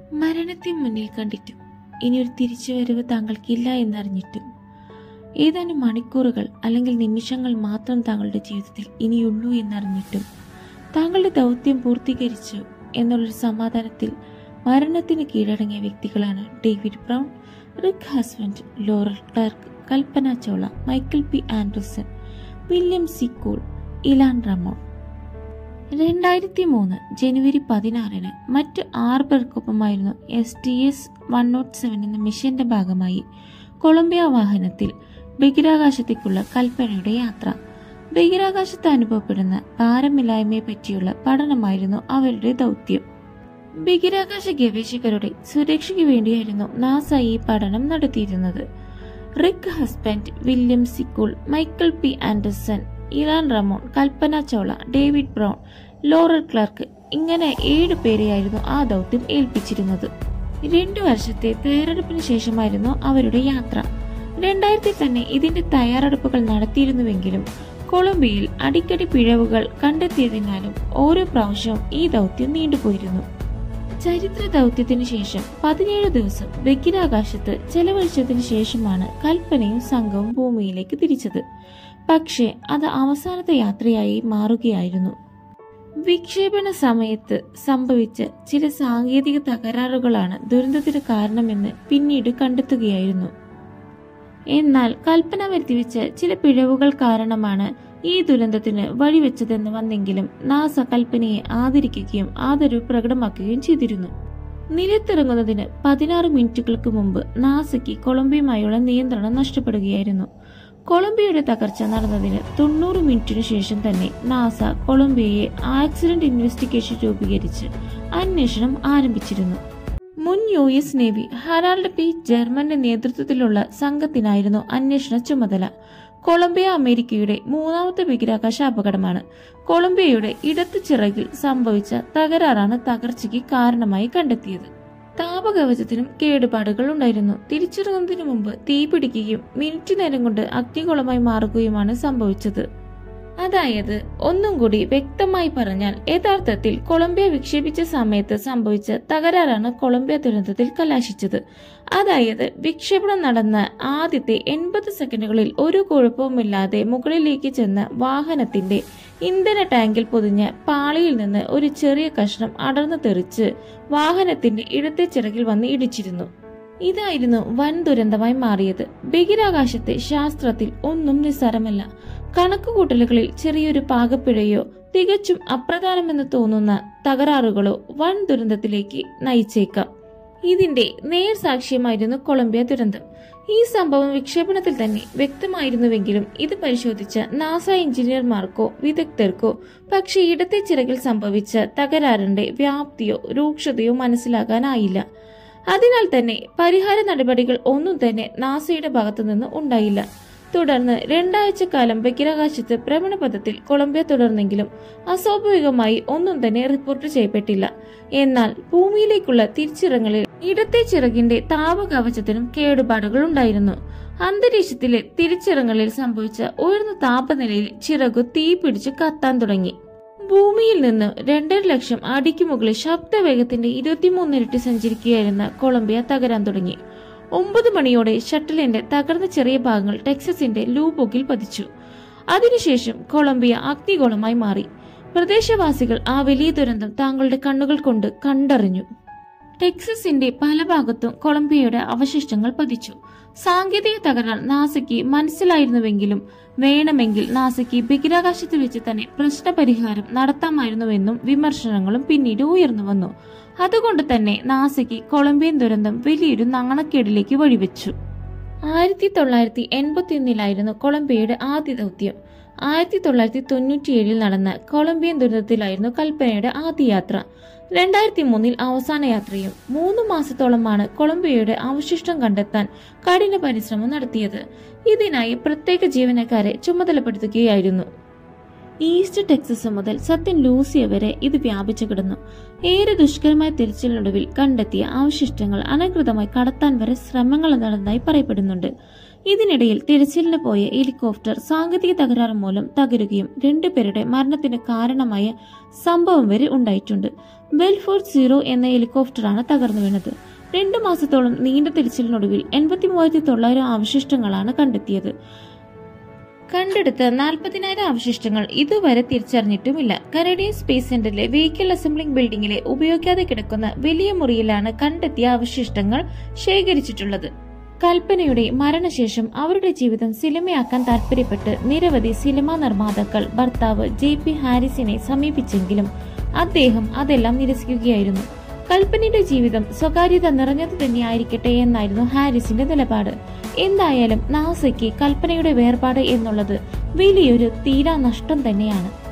മരണത്തെ മുന്നിൽ കണ്ടിട്ടും ഇനിയൊരു തിരിച്ചുവരവ് താങ്കൾക്കില്ല എന്നറിഞ്ഞിട്ടും ഏതാനും മണിക്കൂറുകൾ അല്ലെങ്കിൽ നിമിഷങ്ങൾ മാത്രം താങ്കളുടെ ജീവിതത്തിൽ ഇനിയുള്ളൂ എന്നറിഞ്ഞിട്ടും താങ്കളുടെ ദൗത്യം പൂർത്തീകരിച്ചു എന്നുള്ളൊരു സമാധാനത്തിൽ മരണത്തിന് കീഴടങ്ങിയ വ്യക്തികളാണ് David Brown Rick Husband Laurel Clark Kalpana Chawla Michael P Anderson William McCool Ilan Ramon രണ്ടായിരത്തി മൂന്ന് ജനുവരി പതിനാറിന് മറ്റ് ആറ് പേർക്കൊപ്പമായിരുന്നു S T S one nought seven എന്ന മിഷന്റെ ഭാഗമായി കൊളംബിയ വാഹനത്തിൽ ബഹിരാകാശത്തേക്കുള്ള കൽപ്പനയുടെ യാത്ര ബഹിരാകാശത്ത് അനുഭവപ്പെടുന്ന ഭാരമില്ലായ്മയെ പറ്റിയുള്ള പഠനമായിരുന്നു അവരുടെ ദൗത്യം ബഹിരാകാശ ഗവേഷകരുടെ സുരക്ഷയ്ക്ക് വേണ്ടിയായിരുന്നു നാസ ഈ പഠനം നടത്തിയിരുന്നത് Rick Husband William McCool Michael P Anderson Ilan Ramon Kalpana Chawla David Brown Laurel Clark ഇങ്ങനെ ഏഴ് പേരെയായിരുന്നു ആ ദൗത്യം ഏൽപ്പിച്ചിരുന്നത് രണ്ടു വർഷത്തെ തയ്യാറെടുപ്പിന് ശേഷമായിരുന്നു അവരുടെ യാത്ര രണ്ടായിരത്തിൽ തന്നെ ഇതിന്റെ തയ്യാറെടുപ്പുകൾ നടത്തിയിരുന്നുവെങ്കിലും കൊളംബിയയിൽ അടിക്കടി പിഴവുകൾ കണ്ടെത്തിയതിനാലും ഓരോ പ്രാവശ്യവും ഈ ദൗത്യം നീണ്ടുപോയിരുന്നു ചരിത്ര ദൗത്യത്തിനു ശേഷം പതിനേഴ് ദിവസം ബഹിരാകാശത്ത് ചെലവഴിച്ചതിനു ശേഷമാണ് കൽപ്പനയും സംഘവും ഭൂമിയിലേക്ക് തിരിച്ചത് പക്ഷേ അത് അവസാനത്തെ യാത്രയായി മാറുകയായിരുന്നു വിക്ഷേപണ സമയത്ത് സംഭവിച്ച ചില സാങ്കേതിക തകരാറുകളാണ് ദുരന്തത്തിന് കാരണമെന്ന് പിന്നീട് കണ്ടെത്തുകയായിരുന്നു എന്നാൽ കൽപ്പന വരുത്തിവെച്ച ചില പിഴവുകൾ കാരണമാണ് ഈ ദുരന്തത്തിന് വഴിവെച്ചതെന്ന് വന്നെങ്കിലും നാസ കൽപ്പനയെ ആദരിക്കുകയും ആദരവ് പ്രകടമാക്കുകയും ചെയ്തിരുന്നു നിലത്തിറങ്ങുന്നതിന് പതിനാറ് മിനിറ്റുകൾക്ക് മുമ്പ് നാസയ്ക്ക് കൊളംബിയയുമായുള്ള നിയന്ത്രണം നഷ്ടപ്പെടുകയായിരുന്നു കൊളംബിയയുടെ തകർച്ച നടന്നതിന് തൊണ്ണൂറ് മിനിറ്റിനു ശേഷം തന്നെ നാസ കൊളംബിയയെ ആക്സിഡന്റ് ഇൻവെസ്റ്റിഗേഷൻ രൂപീകരിച്ച് അന്വേഷണം ആരംഭിച്ചിരുന്നു മുൻ U S Navy Harold P ജർമന്റെ നേതൃത്വത്തിലുള്ള സംഘത്തിനായിരുന്നു അന്വേഷണ ചുമതല കൊളംബിയ അമേരിക്കയുടെ മൂന്നാമത്തെ ബഹിരാകാശ അപകടമാണ് കൊളംബിയയുടെ ഇടത്ത് ചിറകിൽ സംഭവിച്ച തകരാറാണ് തകർച്ചയ്ക്ക് കാരണമായി കണ്ടെത്തിയത് താപകവചത്തിനും കേടുപാടുകൾ ഉണ്ടായിരുന്നു തിരിച്ചിറങ്ങുന്നതിനു മുമ്പ് തീ പിടിക്കുകയും മിനിറ്റ് നേരം കൊണ്ട് അഗ്നികുളമായി മാറുകയുമാണ് സംഭവിച്ചത് അതായത് ഒന്നും കൂടി വ്യക്തമായി പറഞ്ഞാൽ യഥാർത്ഥത്തിൽ കൊളംബിയ വിക്ഷേപിച്ച സമയത്ത് സംഭവിച്ച തകരാറാണ് കൊളംബിയ ദുരന്തത്തിൽ കലാശിച്ചത് അതായത് വിക്ഷേപണം നടന്ന ആദ്യത്തെ എൺപത് സെക്കൻഡുകളിൽ ഒരു കുഴപ്പവുമില്ലാതെ മുകളിലേക്ക് ചെന്ന വാഹനത്തിന്റെ ഇന്ധന ടാങ്കിൽ പൊതിഞ്ഞ പാളിയിൽ നിന്ന് ഒരു ചെറിയ കഷ്ണം അടർന്നു തെറിച്ച് വാഹനത്തിന്റെ ഇടത്തെ ചിറകിൽ വന്ന് ഇടിച്ചിരുന്നു ഇതായിരുന്നു വൻ ദുരന്തമായി മാറിയത് ബഹിരാകാശത്തെ ശാസ്ത്രത്തിൽ ഒന്നും നിസ്സാരമല്ല കണക്കുകൂട്ടലുകളിൽ ചെറിയൊരു പാകപ്പിഴയോ തികച്ചും അപ്രധാനമെന്ന് തോന്നുന്ന തകരാറുകളോ വൻ ദുരന്തത്തിലേക്ക് നയിച്ചേക്കാം ഇതിന്റെ നേർസാക്ഷ്യമായിരുന്നു കൊളംബിയ ദുരന്തം ഈ സംഭവം വിക്ഷേപണത്തിൽ തന്നെ വ്യക്തമായിരുന്നുവെങ്കിലും ഇത് പരിശോധിച്ച നാസ എഞ്ചിനീയർമാർക്കോ വിദഗ്ധർക്കോ പക്ഷേ ഇടത്തെ ചിറകിൽ സംഭവിച്ച തകരാറിന്റെ വ്യാപ്തിയോ രൂക്ഷതയോ മനസ്സിലാക്കാനായില്ല അതിനാൽ തന്നെ പരിഹാര നടപടികൾ ഒന്നും തന്നെ നാസയുടെ ഭാഗത്തുനിന്ന് ഉണ്ടായില്ല തുടർന്ന് രണ്ടാഴ്ച കാലം ബഹിരാകാശത്ത് ഭ്രമണപഥത്തിൽ കൊളംബിയ തുടർന്നെങ്കിലും അസ്വാഭാവികമായി ഒന്നും തന്നെ റിപ്പോർട്ട് ചെയ്യപ്പെട്ടില്ല എന്നാൽ ഭൂമിയിലേക്കുള്ള തിരിച്ചിറങ്ങലിൽ ഇടത്തെ ചിറകിന്റെ താപകവചത്തിനും കേടുപാടുകൾ ഉണ്ടായിരുന്നു അന്തരീക്ഷത്തിലെ തിരിച്ചിറങ്ങലിൽ സംഭവിച്ച ഉയർന്ന താപനിലയിൽ ചിറകു തീ പിടിച്ച് കത്താൻ തുടങ്ങി ഭൂമിയിൽ നിന്ന് രണ്ടര ലക്ഷം അടിക്ക് മുകളിൽ ശബ്ദവേഗത്തിന്റെ ഇരുപത്തിമൂന്ന് ഇരട്ടി സഞ്ചരിക്കുകയായിരുന്ന കൊളംബിയ തകരാൻ തുടങ്ങി ഒമ്പത് മണിയോടെ ഷട്ടിലിന്റെ തകർന്ന ചെറിയ ഭാഗങ്ങൾ ടെക്സസിന്റെ ലൂബോക്കിൽ പതിച്ചു അതിനുശേഷം കൊളംബിയ അഗ്നിഗോളമായി മാറി പ്രദേശവാസികൾ ആ വലിയ ദുരന്തം താങ്കളുടെ കണ്ണുകൾ കൊണ്ട് കണ്ടറിഞ്ഞു ടെക്സസിന്റെ പല ഭാഗത്തും കൊളംബിയയുടെ അവശിഷ്ടങ്ങൾ പതിച്ചു സാങ്കേതിക തകരാർ നാസയ്ക്ക് മനസ്സിലായിരുന്നുവെങ്കിലും വേണമെങ്കിൽ നാസയ്ക്ക് ബഹിരാകാശത്ത് വെച്ച് തന്നെ പ്രശ്നപരിഹാരം നടത്താമായിരുന്നുവെന്നും വിമർശനങ്ങളും പിന്നീട് ഉയർന്നു വന്നു അതുകൊണ്ട് തന്നെ നാസയ്ക്ക് കൊളംബിയൻ ദുരന്തം വലിയൊരു നാണക്കേടിലേക്ക് വഴിവെച്ചു ആയിരത്തി തൊള്ളായിരത്തി എൺപത്തി ഒന്നിലായിരുന്നു കൊളംബിയയുടെ ആദ്യ ദൗത്യം ആയിരത്തി തൊള്ളായിരത്തി തൊണ്ണൂറ്റിയേഴിൽ നടന്ന കൊളംബിയൻ ദുരന്തത്തിലായിരുന്നു കൽപ്പനയുടെ ആദ്യ യാത്ര രണ്ടായിരത്തി മൂന്നിൽ അവസാന യാത്രയും മൂന്ന് മാസത്തോളമാണ് കൊളംബിയയുടെ അവശിഷ്ടം കണ്ടെത്താൻ കഠിന പരിശ്രമം നടത്തിയത് ഇതിനായി പ്രത്യേക ജീവനക്കാരെ ചുമതലപ്പെടുത്തുകയായിരുന്നു ഈസ്റ്റ് ടെക്സസ് മുതൽ സത്യൻ ലൂസിയ വരെ ഇത് വ്യാപിച്ചു കിടന്നു ഏറെ ദുഷ്കരമായ തിരച്ചിലിനൊടുവിൽ കണ്ടെത്തിയ അവശിഷ്ടങ്ങൾ അനധികൃതമായി കടത്താൻ വരെ ശ്രമങ്ങൾ നടന്നതായി പറയപ്പെടുന്നുണ്ട് ഇതിനിടയിൽ തിരച്ചിലിന് പോയ ഹെലികോപ്റ്റർ സാങ്കേതിക തകരാറ് മൂലം തകരുകയും രണ്ടുപേരുടെ മരണത്തിന് കാരണമായ സംഭവം വരെ ഉണ്ടായിട്ടുണ്ട് ബെൽഫോർട്ട് സീറോ എന്ന ഹെലികോപ്റ്ററാണ് തകർന്നു വീണത് രണ്ടു മാസത്തോളം നീണ്ട തിരച്ചിലിനൊടുവിൽ എൺപത്തി മൂവായിരത്തി തൊള്ളായിരം അവശിഷ്ടങ്ങളാണ് കണ്ടെത്തിയത് കണ്ടെടുത്ത നാൽപ്പതിനായിരം അവശിഷ്ടങ്ങൾ ഇതുവരെ തിരിച്ചറിഞ്ഞിട്ടുമില്ല കനഡിയൻ സ്പേസ് സെന്ററിലെ വെഹിക്കിൾ അസംബ്ലിംഗ് ബിൽഡിംഗിലെ ഉപയോഗിക്കാതെ കിടക്കുന്ന വലിയ മുറിയിലാണ് കണ്ടെത്തിയ അവശിഷ്ടങ്ങൾ ശേഖരിച്ചിട്ടുള്ളത് കൽപ്പനയുടെ മരണശേഷം അവരുടെ ജീവിതം സിനിമയാക്കാൻ താല്പര്യപ്പെട്ട് നിരവധി സിനിമാ നിർമ്മാതാക്കൾ ഭർത്താവ് ജെ പി ഹാരിസിനെ സമീപിച്ചെങ്കിലും അദ്ദേഹം അതെല്ലാം നിരസിക്കുകയായിരുന്നു കൽപ്പനയുടെ ജീവിതം സ്വകാര്യത നിറഞ്ഞത് തന്നെയായിരിക്കട്ടെ എന്നായിരുന്നു ഹാരിസിന്റെ നിലപാട് എന്തായാലും നാസയ്ക്ക് കൽപ്പനയുടെ വേർപാട് എന്നുള്ളത് വലിയൊരു തീരാ നഷ്ടം തന്നെയാണ്